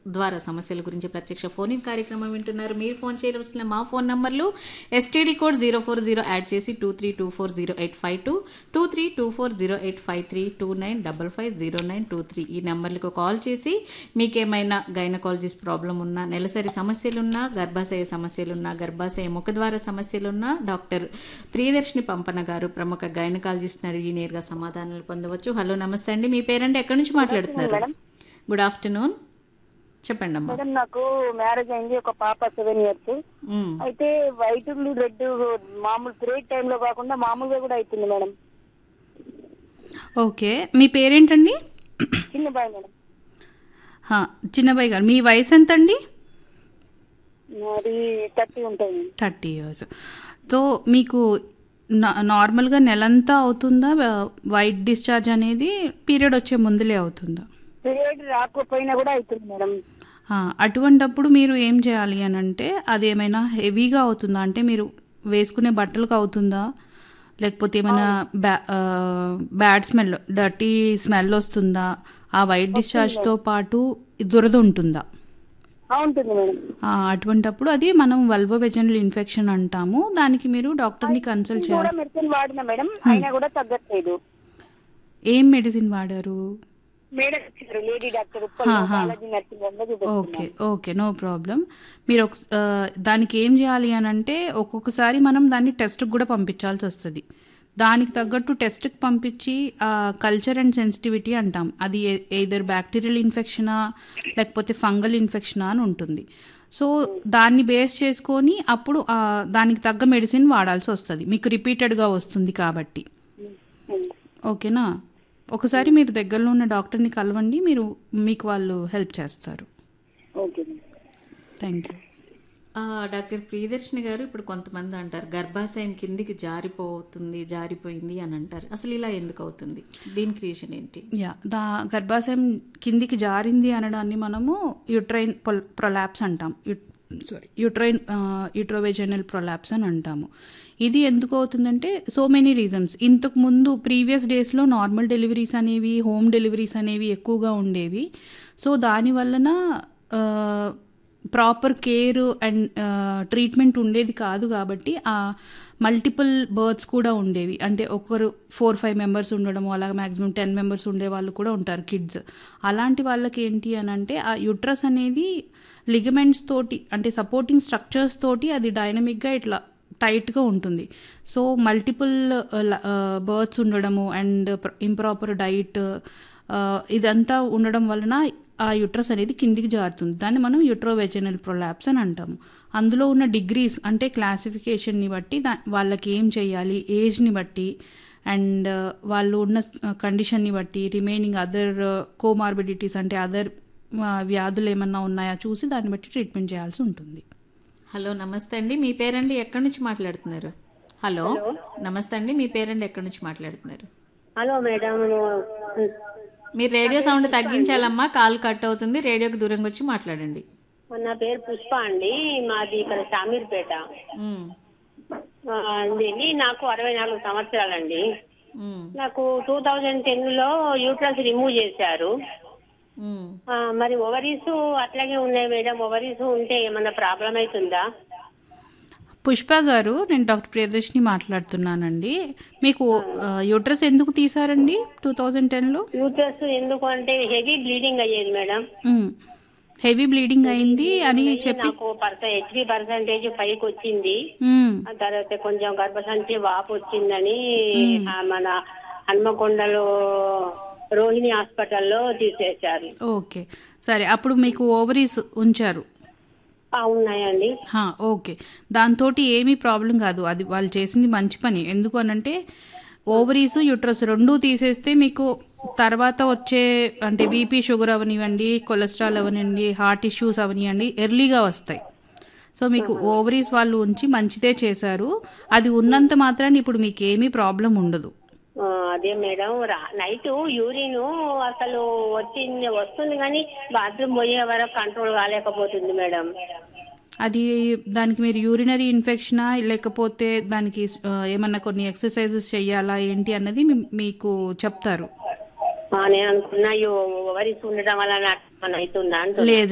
ద్వారా సమస్యల గురించి ప్రత్యక్ష ఫోన్ ఇన్ కార్యక్రమం వింటున్నారు మీరు ఫోన్ చేయవలసిన మా ఫోన్ నంబర్లు STD code zero four zero add చేసి two three two four zero eight five two two three two four zero eight five three two nine double five zero nine two three ఈ నెంబర్లకు call చేసి మీకేమైనా gynaecologist problem ఉన్నా నెలసరి సమస్యలున్నా గర్భాశయ సమస్యలున్నా గర్భాశయ ముఖద్వార సమస్యలున్నా డాక్టర్ ప్రియదర్శిని పంపన గారు ప్రముఖ గైనకాలజిస్ట్ నరిగి నేరుగా సమాధానాలు పొందవచ్చు హలో నమస్తే అండి మీ పేరెంట్ ఎక్కడి నుంచి మాట్లాడుతున్నారు గుడ్ ఆఫ్టర్నూన్ చెప్పండి అమ్మా మేడం నాకు మ్యారేజ్ అయింది ఒక పాప సెవెన్ ఇయర్స్ మ్మ్. అయితే వైట్ రెడ్ మామూలు పీరియడ్ టైంలో కాకుండా మామూలుగా కూడా అవుతుంది మేడం ఓకే మీ పేరేంటండి చిన్న బాయ్ మేడం హా, చిన్నబాయ్ గారు మీ వయసు ఎంత అండి అది థర్టీ ఉంటుంది థర్టీ ఇయర్స్ సో మీకు నా- నార్మల్గా నెలంతా అవుతుందా వ- వైట్ డిశ్చార్జ్ అనేది పీరియడ్ వచ్చే ముందులే అవుతుందా పీరియడ్ రాకపోయినా కూడా అవుతుంది మేడం ఆ, అటువంటప్పుడు మీరు ఏం చేయాలి అని అంటే అది ఏమైనా హెవీగా అవుతుందా అంటే మీరు వేసుకునే బట్టలకు అవుతుందా లేకపోతే ఏమైనా బ్యా ఆ, బ్యాడ్ స్మెల్ డర్టీ స్మెల్ వస్తుందా ఆ వైట్ డిశ్చార్జ్తో పాటు దురద ఉంటుందా ఆ, ఉంటుంది మేడం ఆ, అటువంటప్పుడు అది మనం వల్వో వెజనల్ ఇన్ఫెక్షన్ అంటాము దానికి మీరు డాక్టర్ని కన్సల్ట్ కూడా చేయాలి మెడిసిన్ వాడినా మేడం అయినా కూడా తగ్గట్లేదు ఏం మెడిసిన్ వాడారు మేడం ఇచ్చారు లేడీ డాక్టర్ హా, హా. బాలాజీ నర్సింగ్ హోమ్లో ఓకే ఓకే నో ప్రాబ్లం మీరు ఒక ఆ, దానికి ఏం చేయాలి అని అంటే ఒక్కొక్కసారి మనం దాన్ని టెస్ట్కి కూడా పంపించాల్సి వస్తుంది దానికి తగ్గట్టు టెస్ట్కి పంపించి కల్చర్ అండ్ సెన్సిటివిటీ అంటాం అది ఏదర్ బ్యాక్టీరియల్ ఇన్ఫెక్షనా లేకపోతే ఫంగల్ ఇన్ఫెక్షనా అని ఉంటుంది సో దాన్ని బేస్ చేసుకొని అప్పుడు ఆ, దానికి తగ్గ మెడిసిన్ వాడాల్సి వస్తుంది మీకు రిపీటెడ్గా వస్తుంది కాబట్టి ఓకేనా ఒకసారి మీరు దగ్గరలో ఉన్న డాక్టర్ని కలవండి మీరు మీకు వాళ్ళు హెల్ప్ చేస్తారు ఓకే మేడం థ్యాంక్ యూ ఆ, డాక్టర్ ప్రియదర్శిని గారు ఇప్పుడు కొంతమంది అంటారు గర్భాశయం కిందికి జారిపోతుంది జారిపోయింది అని అంటారు అసలు ఇలా ఎందుకు అవుతుంది దీనికి రీజన్ ఏంటి యా దా గర్భాశయం కిందికి జారింది అనడాన్ని మనము యుట్రైన్ ప్రొలాప్స్ అంటాం సారీ యుట్రైన్ యుట్రోవెజనల్ ప్రొలాప్స్ అని అంటాము ఇది ఎందుకు అవుతుందంటే సో మెనీ రీజన్స్ ఇంతకు ముందు ప్రీవియస్ డేస్లో నార్మల్ డెలివరీస్ అనేవి హోమ్ డెలివరీస్ అనేవి ఎక్కువగా ఉండేవి సో దాని వలన ప్రాపర్ కేర్ అండ్ ట్రీట్మెంట్ ఉండేది కాదు కాబట్టి ఆ మల్టిపుల్ బర్త్స్ కూడా ఉండేవి అంటే ఒకరు ఫోర్ ఫైవ్ మెంబర్స్ ఉండడము అలాగే మ్యాక్సిమం టెన్ మెంబర్స్ ఉండే వాళ్ళు కూడా ఉంటారు కిడ్స్ అలాంటి వాళ్ళకి ఏంటి అని అంటే ఆ యుట్రస్ అనేది లిగమెంట్స్ తోటి అంటే సపోర్టింగ్ స్ట్రక్చర్స్ తోటి అది డైనమిక్గా ఇట్లా టైట్గా ఉంటుంది సో మల్టిపుల్ బర్త్స్ ఉండడము అండ్ ఇంప్రాపర్ డైట్ ఇదంతా ఉండడం వలన ఆ యుట్రస్ అనేది కిందికి జారుతుంది దాన్ని మనం యుట్రోవెజనల్ ప్రొలాప్స్ అని అంటాము అందులో ఉన్న డిగ్రీస్ అంటే క్లాసిఫికేషన్ని బట్టి దా వాళ్ళకి ఏం చేయాలి ఏజ్ని బట్టి అండ్ వాళ్ళు ఉన్న కండిషన్ని బట్టి రిమైనింగ్ అదర్ కోమార్బిడిటీస్ అంటే అదర్ వ్యాధులు ఏమన్నా ఉన్నాయా చూసి దాన్ని బట్టి ట్రీట్మెంట్ చేయాల్సి ఉంటుంది హలో నమస్తే అండి మీ పేరండి ఎక్కడి నుంచి మాట్లాడుతున్నారు హలో నమస్తే అండి మీ పేరండి ఎక్కడి నుంచి మాట్లాడుతున్నారు హలో మేడం మీరు రేడియో సౌండ్ తగ్గించాలమ్మా కాల్ కట్ అవుతుంది రేడియోకి దూరంగా వచ్చి మాట్లాడండి నా పేరు పుష్ప అండి మాది ఇక్కడ షామీర్పేట ఉమ్, ఆ, అండి నాకు అరవై నాలుగు సంవత్సరాలండి ఉమ్, నాకు టూ థౌజండ్ టెన్ లో యూట్రస్ రిమూవ్ చేశారు ఉమ్. ఆ, మరి ఓవరీస్ అట్లాగే ఉన్నాయి మేడం ఓవరీస్ ఉంటే ఏమన్నా ప్రాబ్లం అవుతుందా పుష్ప గారు నేను డాక్టర్ ప్రియదర్శిని మాట్లాడుతున్నానండి మీకు యూట్రస్ ఎందుకు తీసారండి టూ థౌజండ్ టెన్లో యూట్రస్ ఎందుకు అంటే హెవీ బ్లీడింగ్ అయ్యేది మేడం హెవీ బ్లీడింగ్ అయింది అని చెప్పి నాకు పర్సెంట్ హెచ్బి పర్సంటేజ్ పైకి వచ్చింది మ్మ్. ఆ తర్వాత కొంచెం గర్భసంచి వాపు వచ్చిందని ఆ, మన హన్మకొండలో రోహిణి హాస్పిటల్లో తీసేశారు ఓకే సరే అప్పుడు మీకు ఓవరీస్ ఉంచారు ఆ, ఉన్నాయండి హా, ఓకే దాంతో ఏమీ ప్రాబ్లం కాదు అది వాళ్ళు చేసింది మంచి పని ఎందుకు అనంటే ఓవరీస్ యూట్రస్ రెండూ తీసేస్తే మీకు తర్వాత వచ్చే అంటే బీపీ షుగర్ అవనివ్వండి కొలెస్ట్రాల్ అవనివ్వండి హార్ట్ ఇష్యూస్ అవనివ్వండి ఎర్లీగా వస్తాయి సో మీకు ఓవరీస్ వాళ్ళు ఉంచి మంచిదే చేశారు అది ఉన్నంత మాత్రాన్ని ఇప్పుడు మీకు ఏమీ ప్రాబ్లం ఉండదు ఆ, అదే మేడం నైట్ యూరిన్ అసలు వచ్చింది వస్తుంది కానీ బాత్రూమ్ పోయే వరకు కంట్రోల్ కాలేకపోతుంది మేడం అది దానికి మీరు యూరినరీ ఇన్ఫెక్షనా లేకపోతే దానికి ఆ, ఏమన్నా కొన్ని ఎక్సర్సైజెస్ చేయాలా ఏంటి అన్నది మీ- మీకు చెప్తారు ఆ, నేను అనుకున్నా ఓవరీస్ ఉండడం వల్ల నాకు అవుతుందా అంటున్నా. లేదు